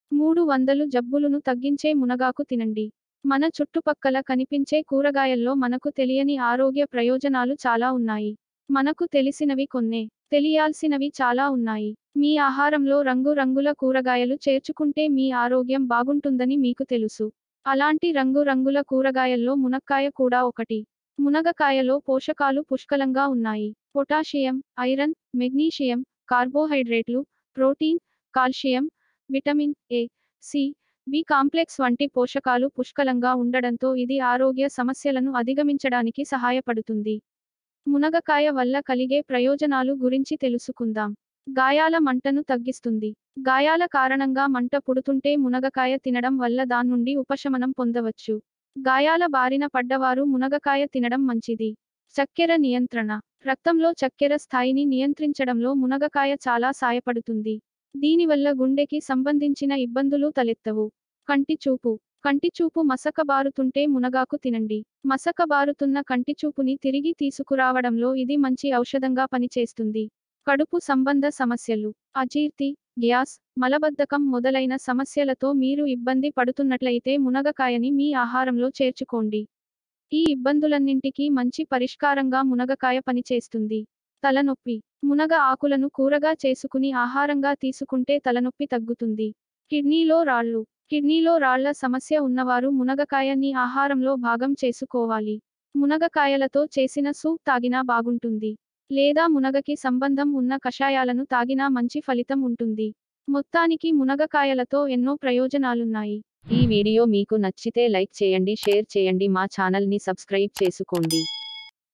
మూడు వందలు జబ్బులును తగ్గించే మునగాకు తినండి మన చుట్టుపక్కల కనిపించే కూరగాయల్లో మనకు తెలియని ఆరోగ్య ప్రయోజనాలు చాలా ఉన్నాయి మనకు తెలిసినవి కొన్నే తెలియాల్సినవి చాలా ఉన్నాయి మీ ఆహారంలో రంగు రంగుల కూరగాయలు చేర్చుకుంటే మీ ఆరోగ్యం బాగుంటుందని మీకు తెలుసు అలాంటి రంగు రంగుల కూరగాయల్లో మునక్కాయ కూడా ఒకటి మునగకాయలో పోషకాలు పుష్కలంగా ఉన్నాయి పొటాషియం ఐరన్ మెగ్నీషియం కార్బోహైడ్రేట్లు protein calcium vitamin A C B complex వంటి పోషకాలు పుష్కలంగా ఉండడంతో ఇది ఆరోగ్య సమస్యలను అధిగమించడానికి సహాయపడుతుంది మునగకాయ వల్ల కలిగే ప్రయోజనాలు గురించి తెలుసుకుందాం గాయాల మంటను తగ్గిస్తుంది గాయాల కారణంగా మంట పుడుతుంటే మునగకాయ తినడం వల్ల దాన్నుండి ఉపశమనం పొందవచ్చు గాయాల బారిన పడ్డవారు మునగకాయ తినడం మంచిది చక్కెర నియంత్రణ రక్తంలో చక్కెర స్థాయిని నియంత్రించడంలో మునగకాయ చాలా సాయపడుతుంది దీనివల్ల గుండెకి సంబంధించిన ఇబ్బందులు తలెత్తవు కంటి చూపు కంటి చూపు మసకబారుతుంటే మునగాకు తినండి మసకబారుతున్న కంటి చూపుని తిరిగి తీసుకురావడంలో ఇది మంచి ఔషధంగా పనిచేస్తుంది కడుపు సంబంధ సమస్యలు అజీర్తి గ్యాస్ మలబద్ధకం మొదలైన సమస్యలతో మీరు ఇబ్బంది పడుతున్నట్లయితే మునగకాయని మీ ఆహారంలో చేర్చుకోండి ఈ ఇబ్బందులన్నింటికీ మంచి పరిష్కారంగా మునగకాయ పనిచేస్తుంది తలనొప్పి మునగ ఆకులను కూరగా చేసుకుని ఆహారంగా తీసుకుంటే తలనొప్పి తగ్గుతుంది కిడ్నీలో రాళ్ళు కిడ్నీలో రాళ్ల సమస్య ఉన్నవారు మునగకాయని ఆహారంలో భాగం చేసుకోవాలి మునగకాయలతో చేసిన సూప్ తాగినా బాగుంటుంది లేదా మునగకి సంబంధం ఉన్న కషాయాలను తాగినా మంచి ఫలితం ఉంటుంది మొత్తానికి మునగకాయలతో ఎన్నో ప్రయోజనాలున్నాయి ఈ వీడియో మీకు నచ్చితే లైక్ చేయండి షేర్ చేయండి మా ఛానల్ ని సబ్స్క్రైబ్ చేసుకోండి